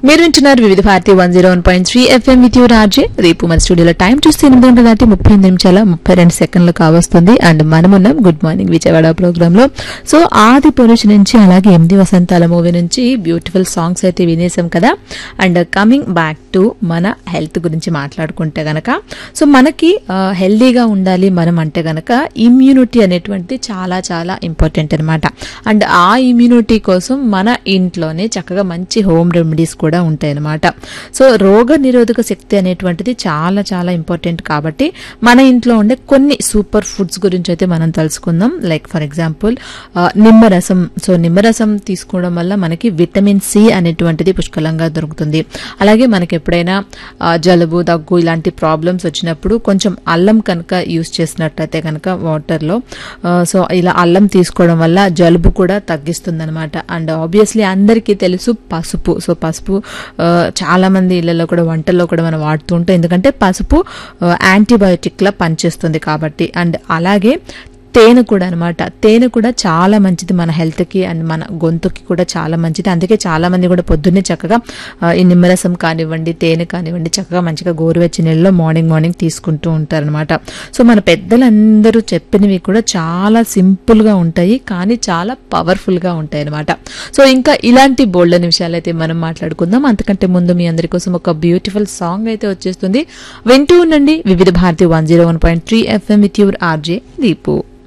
మీరు వింటున్నారు Vividh Bharati one zero one point three FM with you రాజే రేపు మన స్టూడియోలో టైం చూస్తే ఎనిమిది గంటల దాటి ముప్పై ఎనిమిది నిమిషాల ముప్పై రెండు సెకండ్లు కావస్తుంది అండ్ మనమున్నాం గుడ్ మార్నింగ్ విజయవాడ ప్రోగ్రామ్ లో సో ఆది పురుషు నుంచి అలాగే ఎనిమిది వసంతాల మూవీ నుంచి బ్యూటిఫుల్ సాంగ్స్ అయితే వినేసాం కదా అండ్ కమింగ్ బ్యాక్ టు మన హెల్త్ గురించి మాట్లాడుకుంటే గనక సో మనకి హెల్దీగా ఉండాలి మనం అంటే గనక ఇమ్యూనిటీ అనేటువంటిది చాలా చాలా ఇంపార్టెంట్ అనమాట అండ్ ఆ ఇమ్యూనిటీ కోసం మన ఇంట్లోనే చక్కగా మంచి హోమ్ రెమెడీస్ కూడా ఉంటాయి అనమాట సో రోగ నిరోధక శక్తి అనేటువంటిది చాలా చాలా ఇంపార్టెంట్ కాబట్టి మన ఇంట్లో ఉండే కొన్ని సూపర్ ఫుడ్స్ గురించి అయితే మనం తెలుసుకుందాం లైక్ ఫర్ ఎగ్జాంపుల్ నిమ్మరసం సో నిమ్మరసం తీసుకోవడం వల్ల మనకి విటమిన్ సి అనేటువంటిది పుష్కలంగా దొరుకుతుంది అలాగే మనకి ఎప్పుడైనా ఆ, జలుబు దగ్గు ఇలాంటి ప్రాబ్లమ్స్ వచ్చినప్పుడు కొంచెం అల్లం కనుక యూస్ చేసినట్టయితే కనుక వాటర్లో సో ఇలా అల్లం తీసుకోవడం వల్ల జలుబు కూడా తగ్గిస్తుంది అనమాట అండ్ ఆబ్వియస్లీ అందరికీ తెలుసు పసుపు సో పసుపు ఆ, చాలా మంది ఇళ్లలో కూడా వంటల్లో కూడా మనం వాడుతూ ఉంటాం ఎందుకంటే పసుపు యాంటీబయోటిక్ లా పనిచేస్తుంది కాబట్టి అండ్ అలాగే తేనె కూడా అనమాట తేనె కూడా చాలా మంచిది మన హెల్త్కి అండ్ మన గొంతుకి కూడా చాలా మంచిది అందుకే చాలా మంది కూడా పొద్దున్నే చక్కగా ఆ, ఈ నిమ్మరసం కానివ్వండి తేనె కానివ్వండి చక్కగా మంచిగా గోరువెచ్చని నీళ్ళలో మార్నింగ్ మార్నింగ్ తీసుకుంటూ ఉంటారనమాట సో మన పెద్దలందరూ చెప్పినవి కూడా చాలా సింపుల్గా ఉంటాయి కానీ చాలా పవర్ఫుల్గా ఉంటాయి అనమాట సో ఇంకా ఇలాంటి బోల్డని విషయాలు అయితే మనం మాట్లాడుకుందాం అంతకంటే ముందు మీ అందరి కోసం ఒక బ్యూటిఫుల్ సాంగ్ అయితే వచ్చేస్తుంది వింటూ ఉండండి Vividh Bharati one zero one point three FM with your RJ Deepu